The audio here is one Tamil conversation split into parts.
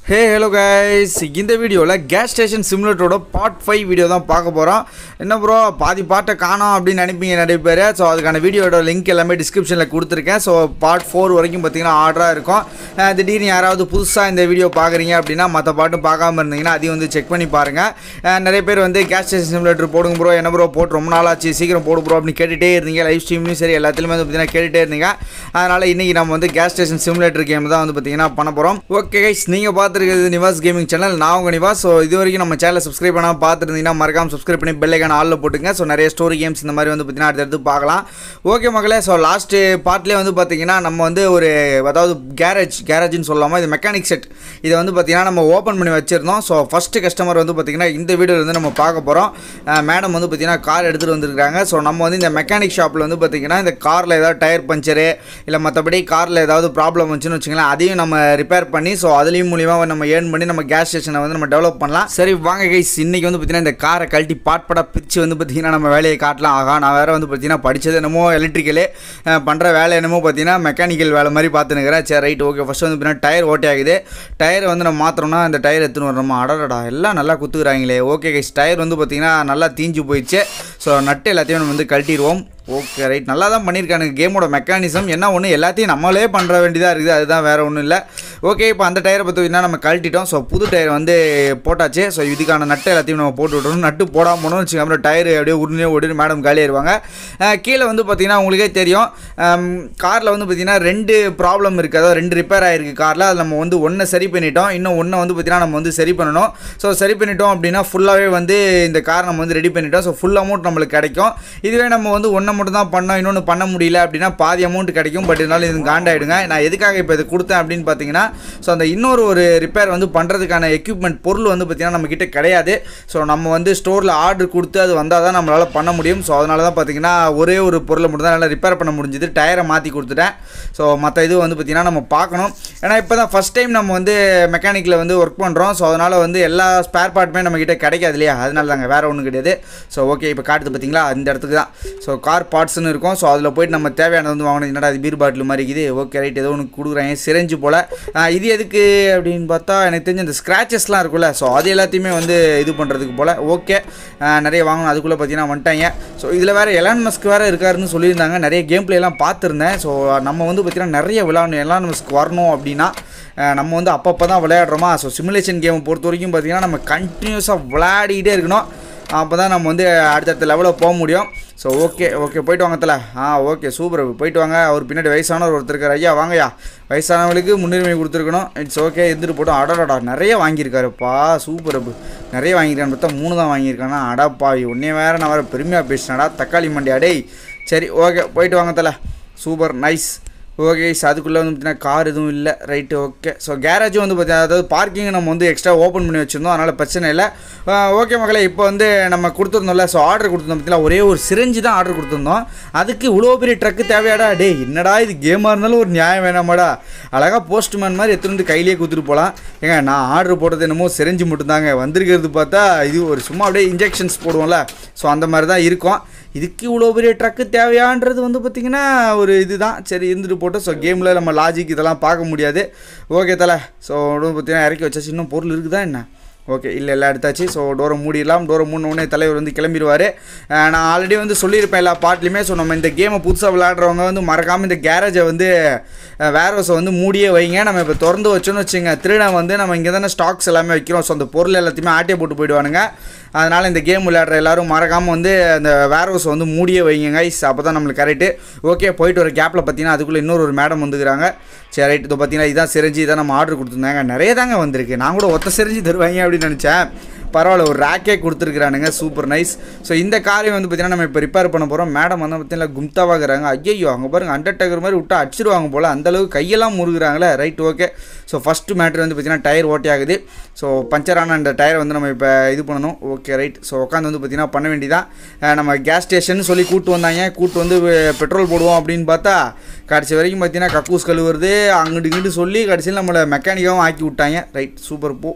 ஹே ஹலோ கைஸ் இந்த வீடியோவில் கேஸ் ஸ்டேஷன் சிமுலேட்டரோட பார்ட் ஃபைவ் வீடியோ தான் பார்க்க போகிறோம் என்ன ப்ரோ பாதி பாட்டை காணோம் அப்படின்னு நினைப்பீங்க நிறைய பேர் ஸோ அதுக்கான வீடியோட லிங்க் எல்லாமே டிஸ்கிரிப்ஷனில் கொடுத்துருக்கேன் ஸோ பார்ட் ஃபோர் வரைக்கும் பார்த்தீங்கன்னா ஆர்டராக இருக்கும் அஹ் திடீர்னு யாராவது புதுசாக இந்த வீடியோ பார்க்குறீங்க அப்படின்னா மற்ற பாட்டும் பார்க்காம இருந்தீங்கன்னா அதையும் வந்து செக் பண்ணி பாருங்கள் நிறைய பேர் வந்து கேஸ் ஸ்டேஷன் சிமுலேட்டர் போடுங்க ப்ரோ என்ன ப்ரோ போட்டு ரொம்ப நாள் ஆச்சு சீக்கிரம் போடு ப்ரோ அப்படின்னு கேட்டுகிட்டே இருந்தீங்க லைவ் ஸ்ட்ரீம்லையும் சரி எல்லாத்துலேயுமே வந்து பார்த்தீங்கன்னா கேட்டுகிட்டே இருந்தீங்க அதனால் இன்றைக்கி நம்ம வந்து கேஸ் ஸ்டேஷன் சிமுலேட்டர் கேம் தான் வந்து பார்த்தீங்கன்னா பண்ண போகிறோம் ஓகே கைஸ் நீங்கள் பார்த்துருக்கிறது நிவாஸ் கேமிங் சேனல் நான் உங்கள் நிவாஸ் ஸோ இது வரைக்கும் நம்ம சேனலை சப்ஸ்கிரைப் பண்ணாமல் பார்த்துருந்தீங்கன்னா மறக்காம சப்ஸ்கிரைப் பண்ணி பெல்லைக்கான ஆளில் போட்டுங்க ஸோ நிறைய ஸ்டோரி கேம்ஸ் இந்த மாதிரி வந்து பார்த்தீங்கன்னா அடுத்தடுத்து பார்க்கலாம் ஓகே மக்களே ஸோ லாஸ்ட்டு பார்ட்லேயே வந்து பார்த்தீங்கன்னா நம்ம வந்து ஒரு அதாவது கேரேஜ் கேரேஜ்னு சொல்லாமல் இது மெக்கானிக் செட் இதை வந்து பார்த்தீங்கன்னா நம்ம ஓப்பன் பண்ணி வச்சிருந்தோம் ஸோ ஃபஸ்ட்டு கஸ்டமர் வந்து பார்த்தீங்கன்னா இந்த வீடியோவில் வந்து நம்ம பார்க்க போகிறோம் மேடம் வந்து பார்த்தீங்கன்னா கார் எடுத்துகிட்டு வந்திருக்காங்க ஸோ நம்ம வந்து இந்த மெக்கானிக் ஷாப்பில் வந்து பார்த்தீங்கன்னா இந்த காரில் ஏதாவது டயர் பஞ்சரு இல்லை மற்றபடி காரில் ஏதாவது ப்ராப்ளம் வந்துச்சுன்னு வச்சுங்களேன் அதையும் நம்ம ரிப்பேர் பண்ணி ஸோ அதுலேயும் மூலியமாக நம்ம ஏர்ன் பண்ணி நம்ம கேஸ் ஸ்டேஷனை வந்து நம்ம டெவலப் பண்ணலாம் சரி வாங்க கைஸ் இன்னைக்கு வந்து பார்த்தீங்கன்னா இந்த காரை கழட்டி பாட்படா பிரித்து வந்து பார்த்தீங்கன்னா நம்ம வேலையை காட்டலாம் ஆகா நான் வேறு வந்து பார்த்தீங்கன்னா படித்தது என்னமோ எலக்ட்ரிக்கலு பண்ணுற வேலை என்னமோ பார்த்தீங்கன்னா மெக்கானிக்கல் வேலை மாதிரி பார்த்துனுக்கிறேன் சரி ரைட் ஓகே ஃபஸ்ட்டு வந்து பார்த்தீங்கன்னா டயர் ஓட்டே ஆகுது டயர் வந்து நம்ம மாற்றோம்னா அந்த டயர் எடுத்துன்னு வரணுமா அடடா எல்லாம் நல்லா குத்துக்கிறாங்களே ஓகே கைஸ் டயர் வந்து பார்த்தீங்கன்னா நல்லா தீஞ்சு போயிடுச்சு ஸோ நட்டு எல்லாத்தையும் நம்ம வந்து கழட்டிடுவோம் ஓகே ரைட் நல்லா தான் பண்ணியிருக்கானுங்க கேமோட மெக்கானிசம் என்ன ஒன்று எல்லாத்தையும் நம்மளே பண்ணுற வேண்டியதாக இருக்குது அதுதான் வேறு ஒன்றும் இல்லை ஓகே இப்போ அந்த டயரை பார்த்தீங்கன்னா நம்ம கழட்டிட்டோம் ஸோ புது டயர் வந்து போட்டாச்சு ஸோ இதுக்கான நட்டு எல்லாத்தையும் நம்ம போட்டு விட்றோம் நட்டு போடாமல் போனோம் வச்சுக்கோங்க அப்புறம் டயர் அப்படியே உடனே ஓடி மேடம் காலியாயிருவாங்க அஹ் கீழே வந்து பார்த்தீங்கன்னா உங்களுக்கே தெரியும் காரில் வந்து பார்த்தீங்கன்னா ரெண்டு ப்ராப்ளம் இருக்குது அதாவது ரெண்டு ரிப்பேர் ஆகிருக்கு காரில் அது நம்ம வந்து ஒன்றை சரி பண்ணிட்டோம் இன்னும் ஒன்றை வந்து பார்த்தீங்கன்னா நம்ம வந்து சரி பண்ணணும் ஸோ சரி பண்ணிட்டோம் அப்படின்னா ஃபுல்லாகவே வந்து இந்த கார் நம்ம வந்து ரெடி பண்ணிட்டோம் ஸோ ஃபுல் அமௌண்ட் நம்மளுக்கு கிடைக்கும் இதுவே நம்ம வந்து ஒன்றை மட்டும் தான் பண்ணோம் இன்னொன்று பண்ண முடியல அப்படின்னா பாதி அமௌண்ட் கிடைக்கும் பட் இருந்தாலும் இது காண்டாயிடுங்க நான் எதுக்காக இப்போ இது கொடுத்தேன் அப்படின்னு பார்த்தீங்கன்னா ஸோ அந்த இன்னொரு ஒரு ரிப்பேர் வந்து பண்ணுறதுக்கான எக்யூப்மெண்ட் பொருள் வந்து பார்த்தீங்கன்னா நம்மக்கிட்ட கிடையாது ஸோ நம்ம வந்து ஸ்டோரில் ஆர்டர் கொடுத்து அது வந்தால் தான் நம்மளால் பண்ண முடியும் ஸோ அதனால தான் பார்த்தீங்கன்னா ஒரே ஒரு பொருளை மட்டும் தான் நல்லா ரிப்பேர் பண்ண முடிஞ்சுது டயரை மாற்றி கொடுத்துட்டேன் ஸோ மற்ற இது வந்து பார்த்தீங்கன்னா நம்ம பார்க்கணும் ஏன்னா இப்போ தான் ஃபஸ்ட் டைம் நம்ம வந்து மெக்கானிக்கில் வந்து ஒர்க் பண்ணுறோம் ஸோ அதனால் வந்து எல்லா ஸ்பேர் பார்ட்டுமே நம்மக்கிட்ட கிடைக்காது இல்லையா அதனால தாங்க வேறு ஒன்றும் கிடையாது ஸோ ஓகே இப்போ காட்டுது பார்த்தீங்களா இந்த இடத்துக்கு தான் ஸோ கார் பார்ட்ஸ்னு இருக்கும் ஸோ அதில் போயிட்டு நம்ம தேவையானது வந்து வாங்கணும் என்னடா அது பீர் பாட்டில் மாதிரி இருக்குது ஓகே ரைட் ஏதோ ஒன்று கொடுக்குறாங்க சிரஞ்சு போல் இது எதுக்கு அப்படின்னு பார்த்தா எனக்கு தெரிஞ்ச இந்த ஸ்க்ராச்சஸ்லாம் இருக்குல்ல ஸோ அது எல்லாத்தையுமே வந்து இது பண்ணுறதுக்கு போல் ஓகே நிறைய வாங்கணும் அதுக்குள்ளே பார்த்தீங்கன்னா வந்துட்டாங்க ஸோ இதில் வேறு எலான் மஸ்க் வேறு இருக்காருன்னு சொல்லியிருந்தாங்க நிறைய கேம் பிளேலாம் பார்த்துருந்தேன் ஸோ நம்ம வந்து பார்த்தீங்கன்னா நிறைய விளாடணும் எலான் மஸ்க் வரணும் அப்படின்னா அஹ் நம்ம வந்து அப்பப்போ தான் விளையாடுறோமா ஸோ சிமுலேஷன் கேமை பொறுத்த வரைக்கும் பார்த்தீங்கன்னா நம்ம கண்டினியூஸாக விளையாடிக்கிட்டே இருக்கணும் அப்போ தான் நம்ம வந்து அடுத்தடுத்த லெவலில் போக முடியும் ஸோ ஓகே ஓகே போயிட்டு வாங்க தல ஆ ஓகே சூப்பர் போயிட்டு வாங்க அவர் பின்னாடி வயசானவர் ஒருத்தர் இருக்கார் ஐயா வாங்கய்யா வயசானவங்களுக்கு முன்னுரிமை கொடுத்துருக்கணும் இட்ஸ் ஓகே இருந்துட்டு போட்டோம் அடடா நிறைய வாங்கியிருக்காருப்பா சூப்பர் அப்பு நிறைய வாங்கியிருக்கான்னு பார்த்தா மூணு தான் வாங்கியிருக்கானா அடாப்பா உன்னே வேறு நான் வேறு பெருமையாக பேசினடா தக்காளி மண்டியா டேய் சரி ஓகே போயிட்டு வாங்க தல சூப்பர் நைஸ் ஓகே ஸோ அதுக்குள்ளே வந்து பார்த்தீங்கன்னா கார் எதுவும் இல்லை ரைட்டு ஓகே ஸோ கேரேஜும் வந்து பார்த்தீங்கன்னா அதாவது பார்க்கிங் நம்ம வந்து எக்ஸ்ட்ரா ஓப்பன் பண்ணி வச்சுருந்தோம் அதனால் பிரச்சனை இல்லை ஓகே மக்களே இப்போ வந்து நம்ம கொடுத்துருந்தோம்ல ஸோ ஆர்டர் கொடுத்துருந்தோம் பார்த்தீங்களா ஒரே ஒரு சிரஞ்சு தான் ஆர்டர் கொடுத்துருந்தோம் அதுக்கு இவ்வளோ பெரிய ட்ரக்கு தேவையாடா டேய் என்னடா இது கேமாக இருந்தாலும் ஒரு நியாயம் வேணாமாடா அழகாக போஸ்ட்மேன் மாதிரி எடுத்துகிட்டு வந்து கையிலேயே கொடுத்துட்டு போகலாம் ஏங்க நான் ஆர்டர் போட்டது என்னமோ சிரஞ்சு மட்டும்தாங்க வந்திருக்கிறது பார்த்தா இது ஒரு சும்மா அப்படியே இன்ஜெக்ஷன்ஸ் போடுவோம்ல ஸோ அந்த மாதிரி தான் இருக்கும் இதுக்கு இவ்வளோ பெரிய ட்ரக்கு தேவையான்றது வந்து பார்த்திங்கன்னா ஒரு இதுதான் சரி இருந்துட்டு போட்டு ஸோ கேமில் நம்ம லாஜிக் இதெல்லாம் பார்க்க முடியாது ஓகே தலை ஸோ பார்த்தீங்கன்னா இறக்கி வச்சாச்சு இன்னும் பொருள் இருக்குதா என்ன ஓகே இல்லை எல்லாம் எடுத்தாச்சு ஸோ டோரை மூடிடலாம் டோரை மூடின உடனே தலைவர் வந்து கிளம்பிடுவார் நான் ஆல்ரெடி வந்து சொல்லியிருப்பேன் எல்லா பாட்லையுமே ஸோ நம்ம இந்த கேமை புதுசாக விளையாடுறவங்க வந்து மறக்காமல் இந்த கேரேஜை வந்து வேர்ஹவுஸை வந்து மூடியே வைங்க நம்ம இப்போ திறந்து வச்சோன்னு வச்சுங்க திருடன் வந்து நம்ம இங்கே தானே ஸ்டாக்ஸ் எல்லாமே வைக்கிறோம் ஸோ அந்த பொருள் எல்லாத்தையுமே ஆட்டியை போட்டு போயிடுவானுங்க அதனால் இந்த கேம் விளையாடுற எல்லாரும் மறக்காமல் வந்து அந்த வேர்ஹவுஸை வந்து மூடியே வைங்க கைஸ் அப்போ தான் நம்மளுக்கு கரெக்டு ஓகே போயிட்டு வர கேப்பில் பார்த்தீங்கன்னா அதுக்குள்ளே இன்னொரு ஒரு மேடம் வந்துக்கிறாங்க சரி ரைட் இது பார்த்தீங்கன்னா இதான் சிரிஞ்சு இதான் நம்ம ஆர்டர் கொடுத்துருந்தாங்க நிறைய தாங்க வந்திருக்கு நான் கூட ஒத்த சிரிஞ்சு தருவாங்க அப்படின்னு நினச்சேன் பரவாயில்ல ஒரு ரேக்கே கொடுத்துருக்குறானுங்க சூப்பர் நைஸ் ஸோ இந்த காரையும் வந்து பார்த்தீங்கன்னா நம்ம இப்போ ரிப்பேர் பண்ண போகிறோம் மேடம் வந்து பார்த்தீங்கன்னா கும்தாவாகிறாங்க ஐயோ அங்கே பாருங்க அண்டர்டேக்கர் மாதிரி விட்டு அடிச்சிருவாங்க போல் அந்தளவுக்கு கையெல்லாம் முருகுறாங்களே ரைட் ஓகே ஸோ ஃபஸ்ட்டு மேட்ரு வந்து பார்த்தீங்கன்னா டயர் ஓட்டே ஆகுது ஸோ பஞ்சரான அந்த டயரை வந்து நம்ம இப்போ இது பண்ணணும் ஓகே ரைட் ஸோ உட்காந்து வந்து பார்த்தீங்கன்னா பண்ண வேண்டியதான் நம்ம கேஸ் ஸ்டேஷன் சொல்லி கூட்டு வந்தாங்க கூட்டு வந்து பெட்ரோல் போடுவோம் அப்படின்னு பார்த்தா கடைசி வரைக்கும் பார்த்தீங்கன்னா கக்கூஸ் கழுவுறது அங்கிட்டு இங்கிட்டு சொல்லி கடைசியில் நம்மளை மெக்கானிக்காகவும் ஆக்கி விட்டாங்க ரைட் சூப்பர் போ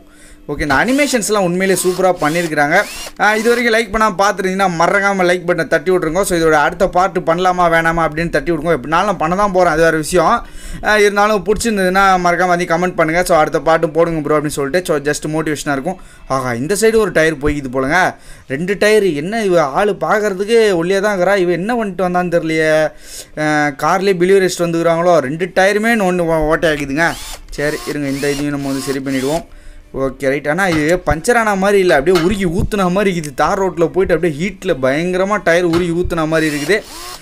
ஓகே இந்த அனிமேஷன்ஸ்லாம் உண்மையிலே சூப்பராக பண்ணியிருக்கிறாங்க ஆஹ் இது வரைக்கும் லைக் பண்ணாமல் பார்த்துருந்தீங்கன்னா மறக்காமல் லைக் பட்டனை தட்டி விட்ருங்க ஸோ இதோட அடுத்த பார்ட்டு பண்ணலாமா வேணாமா அப்படின்னு தட்டி விட்ருங்க எப்படினாலும் நான் பண்ண தான் போகிறேன் அது வேறு விஷயம் ஆஹ் இருந்தாலும் பிடிச்சிருந்ததுன்னா மறக்காம வந்து கமெண்ட் பண்ணுங்கள் ஸோ அடுத்த பாட்டு போடுங்க ப்ரோ அப்படின்னு சொல்லிட்டு ஸோ ஜஸ்ட் மோட்டிவேஷனாக இருக்கும் ஆகா இந்த சைடு ஒரு டயர் போய்க்குது போலங்க ரெண்டு டயர் என்ன இவ ஆள் பார்க்கறதுக்கு ஒல்லியாக தான் இருக்கிறா இவ என்ன பண்ணிட்டு வந்தான்னு தெரியலையே கார்லேயே பிலிவரி ரெஸ்ட் வந்துக்கிறாங்களோ ரெண்டு டயருமே ஒன்று ஓட்டை ஆகிதுங்க சரி இருங்க இந்த இதையும் நம்ம வந்து சரி பண்ணிவிடுவோம் ஓகே ரைட் ஆனால் இது பஞ்சர் ஆன மாதிரி இல்லை அப்படியே உருகி ஊற்றுன மாதிரி இருக்குது தார் ரோட்டில் போயிட்டு அப்படியே ஹீட்டில் பயங்கரமாக டயர் உருகி ஊற்றுன மாதிரி இருக்குது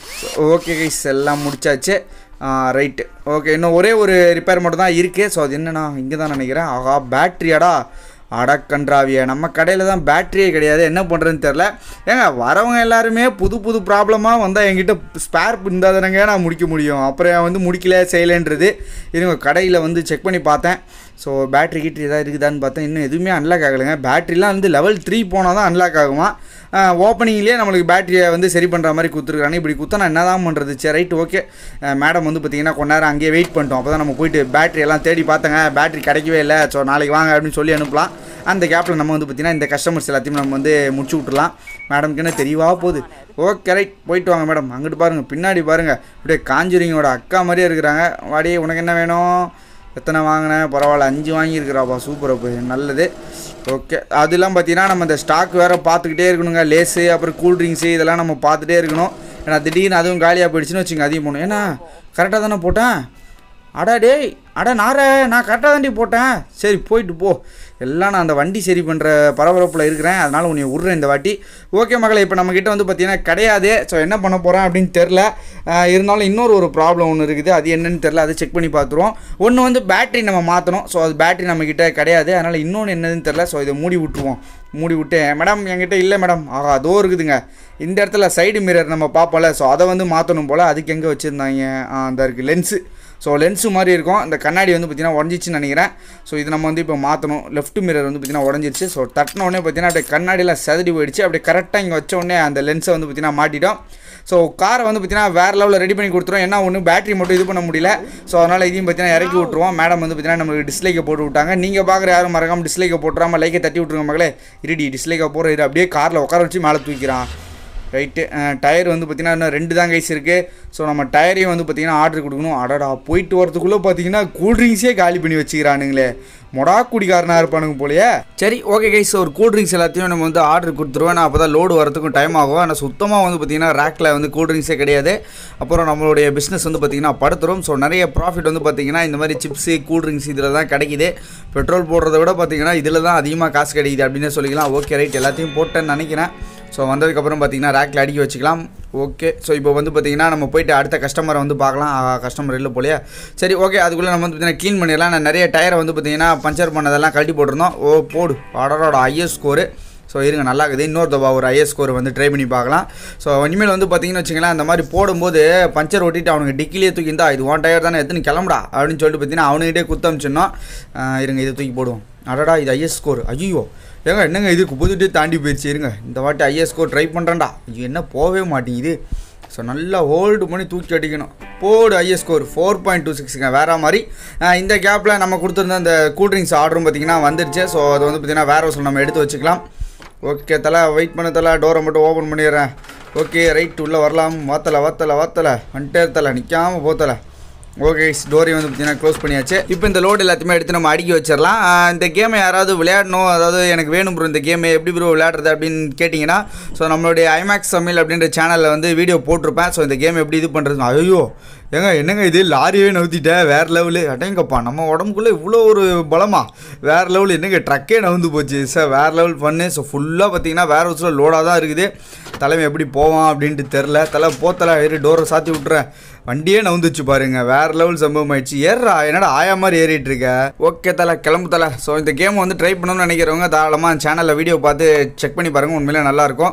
ஓகே கைஸ் எல்லாம் முடிச்சாச்சு ரைட்டு ஓகே இன்னும் ஒரே ஒரு ரிப்பேர் மட்டும் தான் இருக்குது ஸோ அது என்னன்னா இங்கே தான் நினைக்கிறேன் ஆஹா பேட்ரியாடா அடக்கன்றாவிய நம்ம கடையில் தான் பேட்டரியே கிடையாது என்ன பண்ணுறதுன்னு தெரில ஏங்க வரவங்க எல்லாருமே புது புது ப்ராப்ளமாக வந்தால் என்கிட்ட ஸ்பேர் இருந்தால் தானங்க நான் முடிக்க முடியும் அப்புறம் வந்து முடிக்கல செய்யலைன்றது இருங்க கடையில் வந்து செக் பண்ணி பார்த்தேன் ஸோ பேட்டரி கிட்ட ஏதாவது இருக்குதான்னு பார்த்தேன் இன்னும் எதுவுமே அன்லாக் ஆகலைங்க பேட்டரிலாம் வந்து லெவல் த்ரீ போனால் தான் அன்லாக் ஆகுமா ஓப்பனிங்லேயே நம்மளுக்கு பேட்டரியை வந்து சரி பண்ணுற மாதிரி கொடுத்துருக்காங்க இப்படி குத்தா நான் என்ன தான் பண்ணுறது சரி ரைட் ஓகே மேடம் வந்து பார்த்தீங்கன்னா கொஞ்ச நேரம் அங்கேயே வெயிட் பண்ணிட்டோம் அப்போ தான் நம்ம போயிட்டு பேட்டரி எல்லாம் தேடி பார்த்தங்க பேட்டரி கிடைக்கவே இல்லை ஸோ நாளைக்கு வாங்க அப்படின்னு சொல்லி அனுப்பலாம் அந்த கேப்பில் நம்ம வந்து பார்த்தீங்கன்னா இந்த கஸ்டமர்ஸ் எல்லாத்தையும் நம்ம வந்து முடிச்சு விட்றலாம் மேடம்க்கு என்ன தெரியவா போகுது ஓகே ரைட் போயிட்டு வாங்க மேடம் அங்கிட்டு பாருங்கள் பின்னாடி பாருங்கள் அப்படியே காஞ்சுரிங்கோட அக்கா மாதிரியே இருக்கிறாங்க வாடி உனக்கு என்ன வேணும் எத்தனை வாங்கினேன் பரவாயில்ல அஞ்சு வாங்கியிருக்கிறாப்பா சூப்பர் அப்போ நல்லது ஓகே அதெல்லாம் பார்த்தீங்கன்னா நம்ம இந்த ஸ்டாக் வேறு பார்த்துக்கிட்டே இருக்கணுங்க லேஸு அப்புறம் கூல்ட்ரிங்க்ஸு இதெல்லாம் நம்ம பார்த்துட்டே இருக்கணும் ஏன்னா திடீர்னு அதுவும் காலியாக போயிடுச்சுன்னு வச்சுங்க அதையும் போகணும் ஏன்னா கரெக்டாக தானே போட்டேன் அடா டேய் அட நாரே நான் கரெக்டாக தாண்டி போட்டேன் சரி போயிட்டு போ எல்லாம் நான் அந்த வண்டி சரி பண்ணுற பரபரப்பில் இருக்கிறேன் அதனால் உன்னை விட்றேன் இந்த வாட்டி ஓகே மகளே இப்போ நம்மக்கிட்ட வந்து பார்த்தீங்கன்னா கிடையாது ஸோ என்ன பண்ண போகிறேன் அப்படின்னு தெரில ஆஹ் இருந்தாலும் இன்னொரு ஒரு ப்ராப்ளம் ஒன்று இருக்குது அது என்னன்னு தெரில அதை செக் பண்ணி பார்த்துருவோம் ஒன்று வந்து பேட்டரி நம்ம மாற்றணும் ஸோ அது பேட்டரி நம்மக்கிட்ட கிடையாது அதனால் இன்னொன்று என்னதுன்னு தெரில ஸோ இதை மூடி விட்டுருவோம் மூடி விட்டு மேடம் என்கிட்ட இல்லை மேடம் ஆஹா அதோ இருக்குதுங்க இந்த இடத்துல சைடு மிரர் நம்ம பார்ப்போம்ல ஸோ அதை வந்து மாற்றணும் போல் அதுக்கு எங்கே வச்சுருந்தாங்க அந்த இருக்குது லென்ஸு ஸோ லென்ஸு மாதிரி இருக்கும் இந்த கண்ணாடி வந்து பார்த்திங்கன்னா உடஞ்சிச்சுன்னு நினைக்கிறேன் ஸோ இது நம்ம வந்து இப்போ மாற்றணும் லெஃப்ட் மிரர் வந்து பார்த்திங்கன்னா உடஞ்சிருச்சு ஸோ தட்டின உடனே பார்த்திங்கன்னா அப்படியே கண்ணாடியில் செதறி போயிடுச்சு அப்படியே கரெக்டாக இங்கே வச்ச உடனே அந்த லென்ஸை வந்து பார்த்திங்கன்னா மாட்டிட்டோம் ஸோ காரை வந்து பார்த்திங்கன்னா வேறு லெவலில் ரெடி பண்ணி கொடுத்துரும் ஏன்னா ஒன்று பேட்டரி மட்டும் இது பண்ண முடியல ஸோ அதனால் இதையும் பார்த்தீங்கன்னா இறக்கி விட்ருவோம் மேடம் வந்து பார்த்திங்கன்னா நம்மளுக்கு டிஸ்லைக்கை போட்டு விட்டாங்க நீங்கள் பார்க்குற யாரும் மறக்காமல் டிஸ்லைக்கை போட்டுறாமல் லைக்கை தட்டி விட்ருங்க மகளே இருடி டிஸ்லைக்கை போகிற இது அப்படியே காரில் உட்கார வச்சு மேலே தூக்கிறான் ரைட்டு டயர் வந்து பார்த்திங்கன்னா இன்னும் ரெண்டு தான் கைஸ் இருக்குது ஸோ நம்ம டயரையும் வந்து பார்த்திங்கன்னா ஆர்டர் கொடுக்கணும் அடடா போயிட்டு வரதுக்குள்ளே பார்த்தீங்கன்னா கூல்ட்ரிங்க்ஸே காலி பண்ணி வச்சுக்கிறானுங்களே மொடா குடிக்காரனாக இருப்பானுங்க போலயே சரி ஓகே கைஸ் ஒரு கூல்ட்ரிங்க்ஸ் எல்லாத்தையும் நம்ம வந்து ஆர்டர் கொடுத்துருவோம் நான் அப்போ தான் லோடு வரதுக்கும் டைம் ஆகும் ஆனால் சுத்தமாக வந்து பார்த்திங்கன்னா ரேக்கில் வந்து கூல்ட்ரிங்க்ஸே கிடையாது அப்புறம் நம்மளுடைய பிஸ்னஸ் வந்து பார்த்திங்கன்னா படுத்துரும் ஸோ நிறைய ப்ராஃபிட் வந்து பார்த்திங்கன்னா இந்த மாதிரி சிப்ஸு கூல்ட்ரிங்க்ஸ் இதில் தான் கிடைக்குது பெட்ரோல் போடுறத விட பார்த்திங்கன்னா இதில் தான் அதிகமாக காசு கிடைக்குது அப்படின்னு சொல்லிக்கலாம் ஓகே ரைட் எல்லாத்தையும் போட்டேன்னு நினைக்கிறேன் ஸோ வந்ததுக்கப்புறம் பார்த்தீங்கன்னா ரேக்கில் அடுக்கி வச்சுக்கலாம் ஓகே ஸோ இப்போ வந்து பார்த்தீங்கன்னா நம்ம போயிட்டு அடுத்த கஸ்டமரை வந்து பார்க்கலாம் கஸ்டமர் இல்லை போலையா சரி ஓகே அதுக்குள்ளே நம்ம வந்து பார்த்தீங்கன்னா க்ளீன் பண்ணிடலாம் நான் நிறைய டயரை வந்து பார்த்தீங்கன்னா பஞ்சர் பண்ணதெல்லாம் கழட்டி போட்டிருந்தோம் ஓ போடு ஆர்டரோட ஐஎஸ் ஸ்கோரு ஸோ இருங்க நல்லா இருக்குது இன்னொரு தபா ஒரு ஐஎஸ் ஸ்கோர் வந்து ட்ரை பண்ணி பார்க்கலாம் ஸோ இனிமேல் வந்து பார்த்தீங்கன்னு வச்சுங்களேன் அந்த மாதிரி போடும்போது பஞ்சர் ஒட்டிட்டு அவனுக்கு டிக்கிலேயே தூக்கி இருந்தா இது ஒன் டயர் தானே எத்தனை கிளம்புடா அப்படின்னு சொல்லிட்டு பார்த்தீங்கன்னா அவனுக்கிட்டே குத்த அமிச்சிடணும் இருங்க இதை தூக்கி போடுவோம் அடடா இது ஐஎஸ் ஸ்கோர் ஐயோ ஏங்க என்னங்க இது குப்பத்துட்டு தாண்டி போயிடுச்சு இருங்க இந்த வாட்டி ஐஎஸ் ஸ்கோர் ட்ரை பண்ணுறேன்டா ஐயோ என்ன போகவே மாட்டேங்குது ஸோ நல்லா ஹோல்டு பண்ணி தூக்கி அடிக்கணும் போடு is score four point two சிக்ஸுங்க வேறு மாதிரி ஆஹ் இந்த கேப்பில் நம்ம கொடுத்துருந்த அந்த கூல்ட்ரிங்க்ஸ் ஆர்டரும் பார்த்திங்கன்னா வந்துருச்சு ஸோ அது வந்து பார்த்திங்கன்னா வேறு ஹவுஸில் நம்ம எடுத்து வச்சுக்கலாம் ஓகே தலை வெயிட் பண்ண தலை டோரை மட்டும் ஓப்பன் பண்ணிடுறேன் ஓகே ரைட் உள்ளே வரலாம் வாத்தலை வாத்தலை வாத்தலை வந்துட்டே தலை நிற்காமல் போத்தலை ஓகே டோரி வந்து பார்த்தீங்கன்னா க்ளோஸ் பண்ணியாச்சு இப்போ இந்த லோடு எல்லாத்தையுமே எடுத்து நம்ம அடுக்கி வச்சிடலாம் ஆஹ் இந்த கேமை யாராவது விளையாடணும் அதாவது எனக்கு வேணும் ப்ரோ இந்த கேமை எப்படி ப்ரோ விளையாடுறது அப்படின்னு கேட்டிங்கன்னா ஸோ நம்மளுடைய ஐமேக்ஸ் சமையல் அப்படின்ற சேனலில் வந்து வீடியோ போட்டிருப்பேன் ஸோ இந்த கேம் எப்படி இது பண்ணுறது ஐயோ ஏங்க என்னங்க இது லாரியே நவுத்திட்டேன் வேறு லெவலு அடேங்கப்பா நம்ம உடம்புக்குள்ளே இவ்வளோ ஒரு பலமா வேறு லெவல் என்னங்க ட்ரக்கே நவுந்து போச்சு சார் வேறு லெவல் பண்ணு ஸோ ஃபுல்லாக பார்த்தீங்கன்னா வேறு ஹவுஸில் லோடாக தான் இருக்குது தலைமை எப்படி போவான் அப்படின்ட்டு தெரில தலை போத்தலை ஏறி டோரை சாத்தி விட்றேன் வண்டியே நவுந்துச்சு பாருங்க வேற லெவல் சம்பவம் ஆயிடுச்சு ஏறா என்னடா ஆயா மாதிரி ஏறிட்டு இருக்க ஓகே தலை கிளம்பு தலை ஸோ இந்த கேம் வந்து ட்ரை பண்ணணும்னு நினைக்கிறவங்க தாராளமாக சேனலில் வீடியோ பார்த்து செக் பண்ணி பாருங்க உண்மையிலே நல்லாயிருக்கும்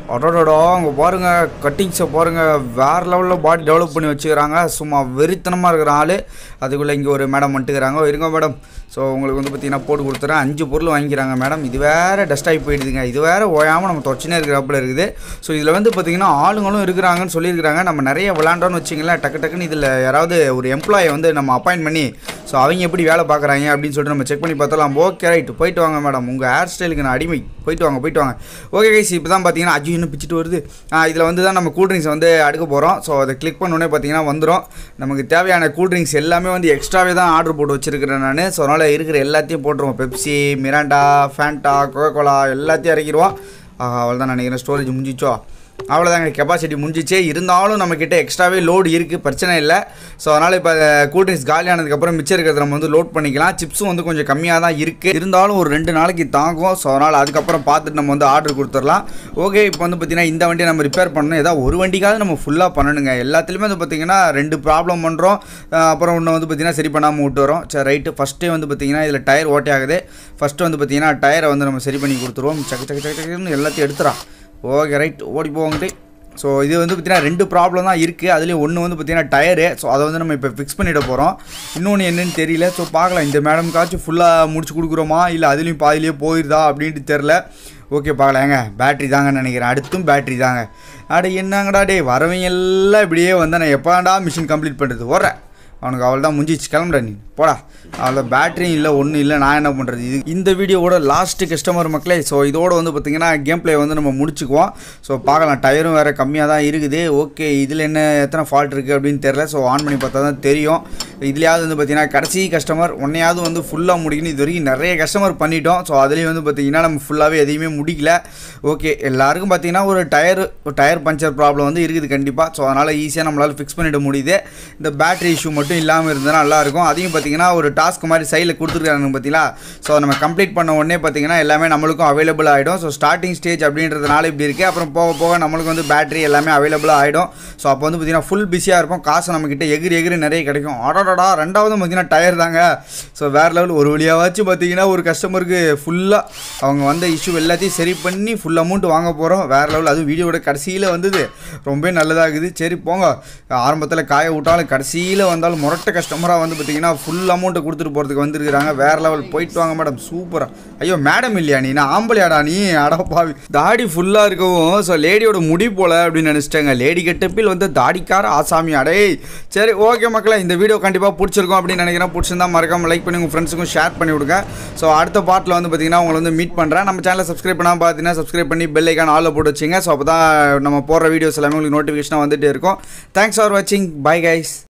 அடடடா அங்கே பாருங்க கட்டிங்ஸை பாருங்க வேற லெவலில் பாடி டெவலப் பண்ணி வச்சுக்கிறாங்க சும்மா வெறித்தனமாக இருக்கிற ஆள் அதுக்குள்ளே இங்கே ஒரு மேடம் வந்துட்டுக்கிறாங்க இருங்க மேடம் ஸோ உங்களுக்கு வந்து பார்த்தீங்கன்னா போட்டு கொடுத்துறேன் அஞ்சு பொருள் வாங்கிக்கிறாங்க மேடம் இது வேற டஸ்ட் ஆகி போயிடுதுங்க இது வேற ஓயாமல் நம்ம தொச்சினே இருக்கிறப்பல இருக்குது ஸோ இதில் வந்து பார்த்தீங்கன்னா ஆளுங்களும் இருக்கிறாங்கன்னு சொல்லியிருக்கிறாங்க நம்ம நிறைய விளாண்டோன்னு வச்சிங்களேன் டக்கு டக்குன்னு இதில் யாராவது ஒரு எம்ப்ளாயை வந்து நம்ம அப்பாயின்ட் பண்ணி ஸோ அவங்க எப்படி வேலை பார்க்குறாங்க அப்படின்னு சொல்லிட்டு நம்ம செக் பண்ணி பார்த்தலாம் ஓகே ரைட் போயிட்டு வாங்க மேடம் உங்கள் ஹேர் ஸ்டைலுக்கு நான் அடிமை போயிட்டு வாங்க போயிட்டு வாங்க ஓகே கைஸ் இப்போ தான் பார்த்தீங்கன்னா அஜி இன்னும் பிச்சுட்டு வருது இதில் வந்து தான் நம்ம கூல்ட்ரிங்க்ஸ் வந்து அடுக்க போகிறோம் ஸோ அதை கிளிக் பண்ணோடனே பார்த்தீங்கன்னா வந்துடும் நமக்கு தேவையான கூல்ட்ரிங்க்ஸ் எல்லாமே வந்து எக்ஸ்ட்ராவே தான் ஆர்டர் போட்டு வச்சிருக்கிறேன் நான் ஸோ அதனால் இருக்கிற எல்லாத்தையும் போட்டுருவோம் பெப்சி மிராண்டா ஃபேண்டா கோகோலா எல்லாத்தையும் இறக்கிடுவோம் அவள் தான் நினைக்கிறேன் ஸ்டோரேஜ் முடிஞ்சிச்சோ அவ்வளோதாங்க கெப்பாசிட்டி முடிஞ்சிச்சு இருந்தாலும் நம்மக்கிட்ட எக்ஸ்ட்ராவே லோடு இருக்குது பிரச்சனை இல்லை ஸோ அதனால் இப்போ கூல்ட்ரிங்க்ஸ் காலியானதுக்கப்புறம் மிச்சம் இருக்கிறத நம்ம வந்து லோட் பண்ணிக்கலாம் சிப்ஸும் வந்து கொஞ்சம் கம்மியாக தான் இருக்குது இருந்தாலும் ஒரு ரெண்டு நாளைக்கு தாங்கும் ஸோ அதனால் அதுக்கப்புறம் பார்த்துட்டு நம்ம வந்து ஆர்டர் கொடுத்துடலாம் ஓகே இப்போ வந்து பார்த்திங்கன்னா இந்த வண்டியை நம்ம ரிப்பேர் பண்ணணும் ஏதாவது ஒரு வண்டிக்காவது நம்ம ஃபுல்லாக பண்ணணுங்க எல்லாத்துலேயுமே வந்து பார்த்திங்கன்னா ரெண்டு ப்ராப்ளம் பண்ணுறோம் அப்புறம் ஒன்று வந்து பார்த்திங்கன்னா சரி பண்ணாமல் விட்டு வரோம் சரி ரைட்டு ஃபஸ்ட்டே வந்து பார்த்திங்கன்னா இதில் டயர் ஓட்டை ஆகுது ஃபஸ்ட்டு வந்து பார்த்திங்கன்னா டயரை வந்து நம்ம சரி பண்ணி கொடுத்துருவோம் சக்கு சக்கு சக்கு சக்குன்னு எல்லாத்தையும் எடுத்துறான் ஓகே ரைட் ஓடி போவாங்கட்டு ஸோ இது வந்து பார்த்திங்கன்னா ரெண்டு ப்ராப்ளம் தான் இருக்குது அதுலேயும் ஒன்று வந்து பார்த்திங்கன்னா டயரு ஸோ அதை வந்து நம்ம இப்போ ஃபிக்ஸ் பண்ணிட போகிறோம் இன்னொன்று என்னன்னு தெரியல ஸோ பார்க்கலாம் இந்த மேடம்காச்சும் ஃபுல்லாக முடிச்சு கொடுக்குறோமா இல்லை அதுலேயும் பாதிலேயே போயிருதா அப்படின்ட்டு தெரில ஓகே பார்க்கலாம் ஏங்க பேட்ரி தாங்கன்னு நினைக்கிறேன் அடுத்தும் பேட்ரி தாங்க அட என்னங்கடா டே வரவங்க எல்லாம் இப்படியே வந்தால் நான் எப்போடா மிஷின் கம்ப்ளீட் பண்ணுறது ஓடுறேன் அவனுக்கு அவள் தான் முடிஞ்சிச்சு கிளம்புற நீ போடா அவளை பேட்டரியும் இல்லை ஒன்றும் இல்லை நான் என்ன பண்ணுறது இது இந்த வீடியோவோட லாஸ்ட்டு கஸ்டமர் மக்களே ஸோ இதோட வந்து பார்த்திங்கன்னா கேம் ப்ளே வந்து நம்ம முடிச்சுக்குவோம் ஸோ பார்க்கலாம் டயரும் வேறு கம்மியாக தான் இருக்குது ஓகே இதில் என்ன எத்தனை ஃபால்ட் இருக்குது அப்படின்னு தெரில ஸோ ஆன் பண்ணி பார்த்தா தான் தெரியும் இதுலையாவது வந்து பார்த்திங்கன்னா கடைசி கஸ்டமர் ஒன்றையாவது வந்து ஃபுல்லாக முடிக்கணும் இது வரைக்கும் நிறைய கஸ்டமர் பண்ணிட்டோம் ஸோ அதுலேயும் வந்து பார்த்திங்கன்னா நம்ம ஃபுல்லாகவே எதையுமே முடிக்கல ஓகே எல்லாருக்கும் பார்த்திங்கன்னா ஒரு டயர் ஒரு டயர் பஞ்சர் ப்ராப்ளம் வந்து இருக்குது கண்டிப்பாக ஸோ அதனால் ஈஸியாக நம்மளால் ஃபிக்ஸ் பண்ணிட முடியுது இந்த பேட்டரி இஷ்யூ மட்டும் இல்லாமல் இருந்தால் நல்லாயிருக்கும் அதையும் பார்த்திங்கன்னா ஒரு டாஸ்க் மாதிரி சைடில் கொடுத்துருக்காங்க பார்த்தீங்களா ஸோ நம்ம கம்ப்ளீட் பண்ண உடனே பார்த்திங்கன்னா எல்லாமே நம்மளுக்கும் அவைலபிள் ஆகிடும் ஸோ ஸ்டார்டிங் ஸ்டேஜ் அப்படின்றதுனால இப்படி இருக்குது அப்புறம் போக போக நம்மளுக்கு வந்து பேட்டரி எல்லாமே அவைலபிளாக ஆகிடும் ஸோ அப்போ வந்து பார்த்திங்கன்னா ஃபுல் பிஸியாக இருக்கும் காசு நம்மக்கிட்ட எகிரி எகிரி நிறைய கிடைக்கும் ஆடோடா ரெண்டாவது பார்த்திங்கன்னா டயர் தாங்க ஸோ வேறு லெவல் ஒரு வழியாவாச்சும் பார்த்திங்கன்னா ஒரு கஸ்டமருக்கு ஃபுல்லாக அவங்க வந்த இஷ்யூ எல்லாத்தையும் சரி பண்ணி ஃபுல் அமௌண்ட் வாங்க போகிறோம் வேறு லெவல் அதுவும் வீடியோட கடைசியில் வந்தது ரொம்ப நல்லதாகுது சரி போங்க ஆரம்பத்தில் காய விட்டாலும் கடைசியில் வந்தாலும் முரட்ட கஸ்டமராக வந்து பார்த்திங்கன்னா ஃபுல் அமௌண்ட்டை கொடுத்துட்டு போகிறதுக்கு வந்துருக்குறாங்க வேறு லெவல் போயிட்டு வாங்க மேடம் சூப்பராக ஐயோ மேடம் இல்லையா நீ நான் ஆம்பளையாடா நீ அடப்பாவி தாடி ஃபுல்லாக இருக்கவும் ஸோ லேடியோட முடி போல அப்படின்னு நினச்சிட்டாங்க லேடி கெட்டப்பில் வந்து தாடிக்கார ஆசாமி அடே சரி ஓகே மக்களே இந்த வீடியோ கண்டிப்பாக பிடிச்சிருக்கும் அப்படின்னு நினைக்கிறேன் பிடிச்சிருந்தா மறக்காம லைக் பண்ணி உங்கள் ஃப்ரெண்ட்ஸுக்கும் ஷேர் பண்ணி விடுங்க ஸோ அடுத்த பார்ட்டில் வந்து பார்த்தீங்கன்னா உங்களை வந்து மீட் பண்ணுறேன் நம்ம சேனலை சப்ஸ்கிரைப் பண்ணாமல் பார்த்தீங்கன்னா சப்ஸ்கிரைப் பண்ணி பெல் ஐக்கான் ஆளில் போட்டு வச்சிங்க ஸோ அப்போ தான் நம்ம போடுற வீடியோஸ் எல்லாமே உங்களுக்கு நோட்டிஃபிகேஷனாக வந்துகிட்டே இருக்கும் தேங்க்ஸ் ஃபார் வாட்சிங் பை கைஸ்